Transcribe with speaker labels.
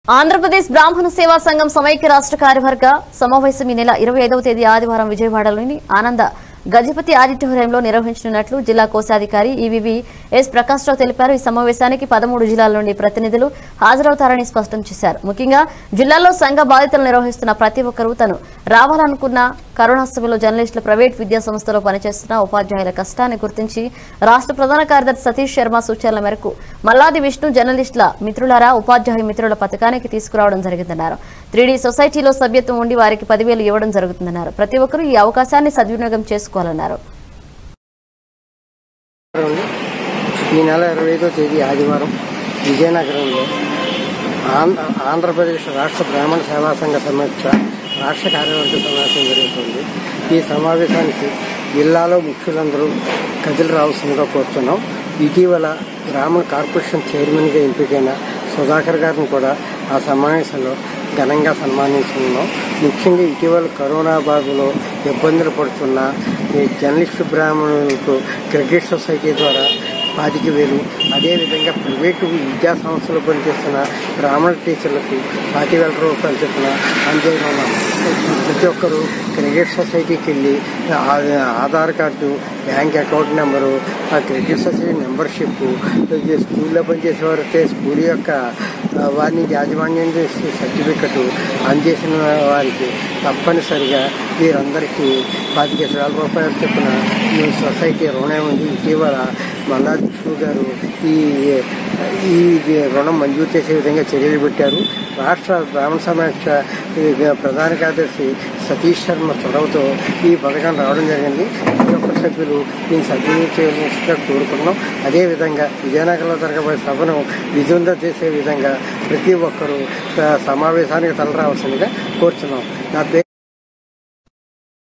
Speaker 1: ఆంధ్రప్రదేశ్ బ్రాహ్మణ సేవా సంఘం సమైక్య రాష్ట్ర కార్యవర్గ సమావేశం ఈ నెల ఇరవై ఐదవ తేదీ ఆదివారం విజయవాడలోని ఆనంద గజపతి ఆడిటోరియంలో నిర్వహించనున్నట్లు జిల్లా కోశాధికారి ఈవీవి ఎస్ ప్రకాష్ రావు తెలిపారు ఈ సమావేశానికి పదమూడు జిల్లాల నుండి ప్రతినిధులు హాజరవుతారని స్పష్టం చేశారు ముఖ్యంగా జిల్లాలో సంఘ బాధితులు నిర్వహిస్తున్న ప్రతి ఒక్కరూ తను రావాలనుకున్న కరోనా సమయంలో జర్నలిస్టులు ప్రైవేట్ విద్యా సంస్థలో పనిచేస్తున్న ఉపాధ్యాయుల కష్టాన్ని గుర్తించి రాష్ట్ర ప్రధాన కార్యదర్శి సతీష్ శర్మ సూచనల మేరకు మల్లాది విష్ణు జర్నలిస్టుల మిత్రులారా ఉపాధ్యాయ మిత్రుల పథకానికి తీసుకురావడం జరిగిందన్నారు త్రీడీ సొసైటీలో సభ్యత్వం ఉండి వారికి పదివేలు ఇవ్వడం జరుగుతుందన్నారు ప్రతి ఒక్కరూ ఈ అవకాశాన్ని సద్వినియోగం చేసుకోవాలన్నారు
Speaker 2: నగరంలో ఈ నెల ఇరవై ఐదో తేదీ ఆదివారం విజయనగరంలో ఆంధ్ర ఆంధ్రప్రదేశ్ రాష్ట్ర బ్రాహ్మణ సేవా సంఘ సమీక్ష రాష్ట్ర కార్యవర్గ సమావేశం జరుగుతుంది ఈ సమావేశానికి జిల్లాలో ముఖ్యులందరూ కదిలి రావాల్సిందిగా కోరుతున్నాం ఇటీవల బ్రాహ్మణ కార్పొరేషన్ చైర్మన్గా ఎంపికైన సుధాకర్ గారిని కూడా ఆ సమావేశంలో ఘనంగా సన్మానించుకున్నాం ముఖ్యంగా ఇటీవల కరోనా బాధలో ఇబ్బందులు పడుతున్న ఈ జర్నలిస్టు బ్రాహ్మణులకు క్రికెట్ సొసైటీ ద్వారా పాతిక వేలు అదేవిధంగా ప్రైవేటు విద్యా సంస్థలు పనిచేస్తున్న బ్రాహ్మణ టీచర్లకు పాతి వేల రూపాయలు చొప్పున అందజేయడం ప్రతి ఒక్కరూ క్రెడిట్ సొసైటీకి వెళ్ళి ఆ- Aadhaar card bank account number ఆ క్రెడిట్ సొసైటీ మెంబర్షిప్ స్కూల్లో పనిచేసేవారైతే స్కూల్ యొక్క ఆ, వారిని యాజమాన్యం చేసే సర్టిఫికెట్ అందజేసిన వారికి తప్పనిసరిగా వీరందరికీ పాతిక వేల రూపాయల చొప్పున ఈ సొసైటీ రుణం ఉంది ఇటీవల మల్లాది విష్ణు గారు ఈ ఈ రుణం మంజూరు చేసే విధంగా చర్యలు పెట్టారు రాష్ట్ర బ్రాహ్మణ సమాఖ్య ఈ ప్రధాన కార్యదర్శి సతీష్ శర్మ చొరవతో ఈ పథకం రావడం జరిగింది ప్రతి ఒక్క సభ్యులు దీన్ని సద్వినియోగం చేయాల్సిందిగా కోరుకున్నాం అదేవిధంగా విజయనగరంలో జరగబోయే సభను విజృంభం చేసే విధంగా ప్రతి ఒక్కరూ ఆ, సమావేశానికి తలరావాల్సిందిగా కోరుతున్నాం నా పేరు